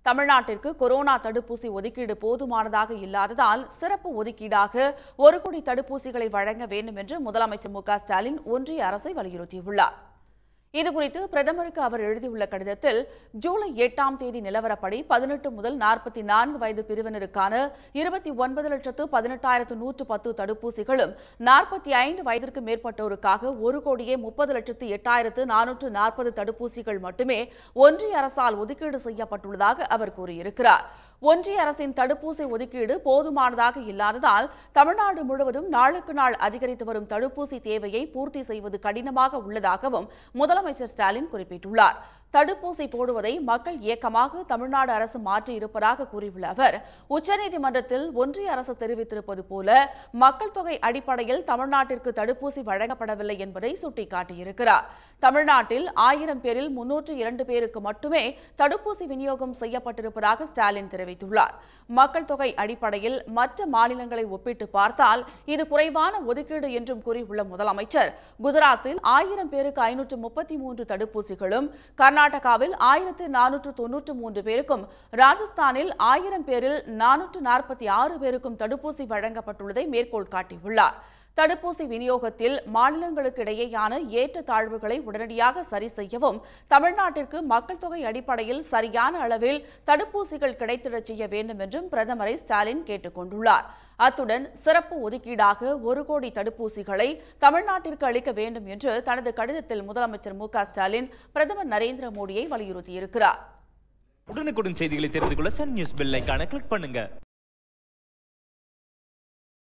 தமிழ்நாட்டிற்கு கொரோனா தடுப்பூசி ஒதுக்கீடு போதுமானதாக இல்லாததால் சிறப்பு ஒதுக்கீடாக ஒரு கோடி தடுப்பூசிகளை வழங்க வேண்டும் என்று முதலமைச்சர் மு க ஸ்டாலின் ஒன்றிய அரசை வலியுறுத்தியுள்ளார் இதுகுறித்து பிரதமருக்கு அவர் எழுதியுள்ள கடிதத்தில் ஜூலை எட்டாம் தேதி நிலவரப்படி பதினெட்டு முதல் நாற்பத்தி நான்கு வயது பிரிவினருக்கான இருபத்தி ஒன்பது லட்சத்து பதினெட்டாயிரத்து நூற்று பத்து தடுப்பூசிகளும் நாற்பத்தி ஐந்து வயதிற்கு மேற்பட்டோருக்காக ஒரு கோடியே முப்பது லட்சத்து எட்டாயிரத்து நானூற்று நாற்பது தடுப்பூசிகள் மட்டுமே ஒன்றிய அரசால் ஒதுக்கீடு செய்யப்பட்டுள்ளதாக அவர் கூறியிருக்கிறார் ஒன்றிய அரசின் தடுப்பூசி ஒதுக்கீடு போதுமானதாக இல்லாததால் தமிழ்நாடு முழுவதும் நாளுக்கு நாள் அதிகரித்து வரும் தடுப்பூசி தேவையை பூர்த்தி செய்வது கடினமாக உள்ளதாகவும் முதலமைச்சர் ஸ்டாலின் குறிப்பிட்டுள்ளார் தடுப்பூசி போடுவதை மக்கள் இயக்கமாக தமிழ்நாடு அரசு மாற்றி இருப்பதாக கூறியுள்ள அவர் உச்சநீதிமன்றத்தில் ஒன்றிய அரசு தெரிவித்திருப்பது போல மக்கள் தொகை அடிப்படையில் தமிழ்நாட்டிற்கு தடுப்பூசி வழங்கப்படவில்லை என்பதை சுட்டிக்காட்டியிருக்கிறார் தமிழ்நாட்டில் ஆயிரம் பேரில் முன்னூற்று இரண்டு பேருக்கு மட்டுமே தடுப்பூசி விநியோகம் செய்யப்பட்டிருப்பதாக ஸ்டாலின் தெரிவித்துள்ளார் மக்கள் தொகை அடிப்படையில் மற்ற மாநிலங்களை ஒப்பிட்டு பார்த்தால் இது குறைவான ஒதுக்கீடு என்றும் கூறியுள்ள முதலமைச்சர் குஜராத்தில் ஆயிரம் பேருக்கு ஐநூற்று முப்பத்தி மூன்று தடுப்பூசிகளும் கர்நாடகாவில் ஆயிரத்து நானூற்று தொன்னூற்று மூன்று பேருக்கும் ராஜஸ்தானில் ஆயிரம் பேரில் நானூற்று நாற்பத்தி ஆறு பேருக்கும் தடுப்பூசி வழங்கப்பட்டுள்ளதை மேற்கோள் காட்டியுள்ளார் தடுப்பூசி விநியோகத்தில் மாநிலங்களுக்கு இடையேயான ஏற்ற தாழ்வுகளை உடனடியாக சரி செய்யவும் தமிழ்நாட்டிற்கு மக்கள் தொகை அடிப்படையில் சரியான அளவில் தடுப்பூசிகள் கிடைத்திடச் செய்ய வேண்டும் என்றும் பிரதமரை ஸ்டாலின் கேட்டுக் கொண்டுள்ளார் அத்துடன் சிறப்பு ஒதுக்கீடாக ஒரு கோடி தடுப்பூசிகளை தமிழ்நாட்டிற்கு அளிக்க வேண்டும் என்று தனது கடிதத்தில் முதலமைச்சர் மு க ஸ்டாலின் பிரதமர் நரேந்திர மோடியை வலியுறுத்தியிருக்கிறார் உடனுக்குடன் செய்திகளை தெரிந்து கொள்ள சன் நியூஸ் பெல் ஐகானை கிளிக் பண்ணுங்க